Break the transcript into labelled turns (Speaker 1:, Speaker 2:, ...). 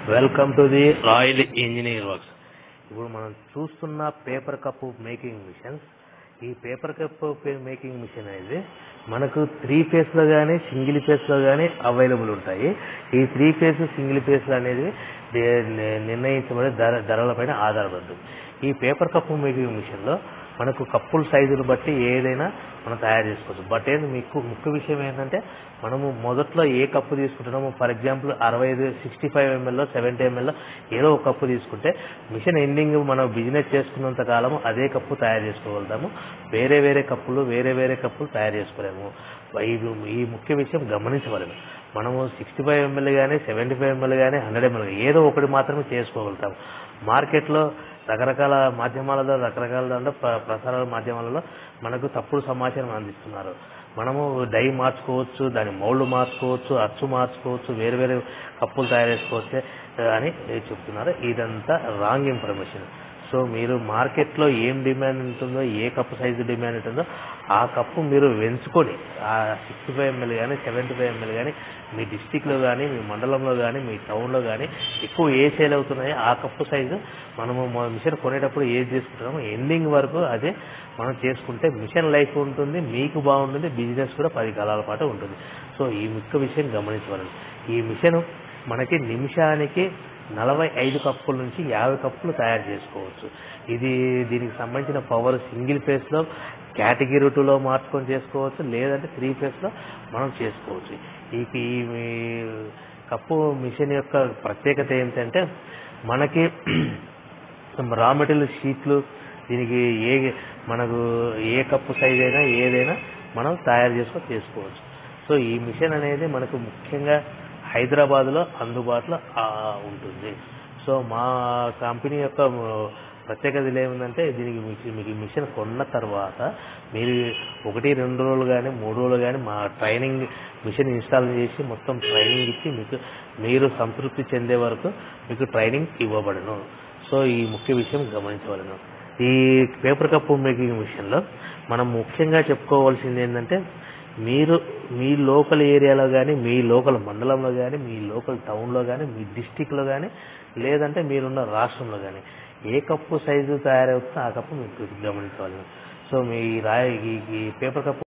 Speaker 1: welcome to the royal engineer works ఇప్పుడు మనం చూస్తున్న పేపర్ కప్ మేకింగ్ మిషన్స్ ఈ పేపర్ కప్ మేకింగ్ మిషన్ అనేది మనకు త్రీ ఫేస్ లో కానీ సింగిల్ ఫేస్ లో కానీ అవైలబుల్ ఉంటాయి ఈ త్రీ ఫేస్ సింగిల్ ఫేస్ అనేది దే- ని- నిర్ణయించబడే ధర ధరలపైన ఆధారపడుతుంది ఈ పేపర్ కప్ మేకింగ్ మిషన్ లో మనకు కప్పుల సైజును బట్టి ఏదైనా మనం తయారు చేసుకోవచ్చు బట్ ఏంది మీకు ముఖ్య విషయం ఏంటంటే మనము మొదట్లో ఏ కప్పు తీసుకుంటున్నామో ఫర్ ఎగ్జాంపుల్ అరవై ఐదు సిక్స్టీ ఫైవ్ ఎంఎల్లో సెవెంటీ ఎంఎల్లో ఏదో ఒక కప్పు తీసుకుంటే మిషన్ ఎండింగ్ మనం బిజినెస్ చేసుకున్నంత కాలము అదే కప్పు తయారు చేసుకోగలుగుతాము వేరే వేరే కప్పులు వేరే వేరే కప్పులు తయారు చేసుకోలేము ఇది ఈ ముఖ్య విషయం గమనించవలను మనము సిక్స్టీ ఫైవ్ ఎంఎల్ కానీ సెవెంటీ ఫైవ్ ఎంఎల్ కానీ హండ్రెడ్ ఎంఎల్ ఏదో ఒకటి మాత్రమే చేసుకోగలుగుతాం మార్కెట్లో రకరకాల మాధ్యమాలలో రకరకాల దాంట్లో ప్ర- ప్రసార మాధ్యమాలలో మనకు తప్పుడు సమాచారం అందిస్తున్నారు మనము డై మార్చుకోవచ్చు దాని మౌల్డ్ మార్చుకోవచ్చు అచ్చు మార్చుకోవచ్చు వేరు వేరే కప్పులు తయారు చేసుకోవచ్చు అని చెప్తున్నారు ఇదంతా రాంగ్ ఇన్ఫర్మేషన్ సో మీరు మార్కెట్లో ఏం డిమాండ్ ఉంటుందో ఏ కప్పు సైజు డిమాండ్ ఉంటుందో ఆ కప్పు మీరు వెంచుకొని ఆ సిక్స్టీ ఫైవ్ ఎంఎల్ కానీ సెవెంటీ ఫైవ్ ఎంఎల్ కానీ మీ డిస్టిక్లో కానీ మీ మండలంలో కానీ మీ టౌన్లో కానీ ఎక్కువ ఏ సేల్ అవుతున్నాయో ఆ కప్పు సైజు మనము మా మిషన్ కొనేటప్పుడు ఏది చేసుకుంటున్నామో ఎండింగ్ వరకు అదే మనం చేసుకుంటే మిషన్ లైఫ్ ఉంటుంది మీకు బాగుంటుంది బిజినెస్ కూడా పది కాలాల పాటు ఉంటుంది సో ఈ ముఖ్య విషయం గమనించవాలి ఈ మిషన్ మనకి నిమిషానికి నలభై ఐదు కప్పుల నుంచి యాభై కప్పులు తయారు చేసుకోవచ్చు ఇది దీనికి సంబంధించిన పవర్ సింగిల్ ఫేస్ లో కేటగిరీ టూలో మార్చుకొని చేసుకోవచ్చు లేదంటే త్రీ ఫేస్ లో మనం చేసుకోవచ్చు ఈ ఈ మీ- కప్పు మిషన్ యొక్క ప్రత్యేకత ఏంటంటే మనకి రా మెటీరియల్ షీట్లు దీనికి ఏ మనకు ఏ కప్పు సైజ్ అయినా ఏదైనా మనం తయారు చేసుకొని చేసుకోవచ్చు సో ఈ మిషన్ అనేది మనకు ముఖ్యంగా హైదరాబాద్లో అందుబాటులో ఆ, ఉంటుంది సో మా కంపెనీ యొక్క ప్రత్యేకత ఏముందంటే దీనికి మీకు- మీకు ఈ మిషన్ కొన్న తర్వాత మీరు ఒకటి రెండు రోజులు కానీ మూడు రోజులు కానీ మా ట్రైనింగ్ మిషన్ ఇన్స్టాల్ చేసి మొత్తం ట్రైనింగ్ ఇచ్చి మీకు మీరు సంతృప్తి చెందే వరకు మీకు ట్రైనింగ్ ఇవ్వబడను సో ఈ ముఖ్య విషయం గమనించవలను ఈ పేపర్ కప్ మేకింగ్ విషయంలో మనం ముఖ్యంగా చెప్పుకోవాల్సింది ఏంటంటే మీరు మీ లోకల్ ఏరియాలో కానీ మీ లోకల్ మండలంలో కానీ మీ లోకల్ టౌన్లో కానీ మీ డిస్టిక్లో కానీ లేదంటే మీరున్న రాష్ట్రంలో కానీ ఏ కప్పు సైజు తయారవుతుందో ఆ కప్పు మీకు గమనించవాలి సో మీ రాయ ఈ ఈ పేపర్ కప్పు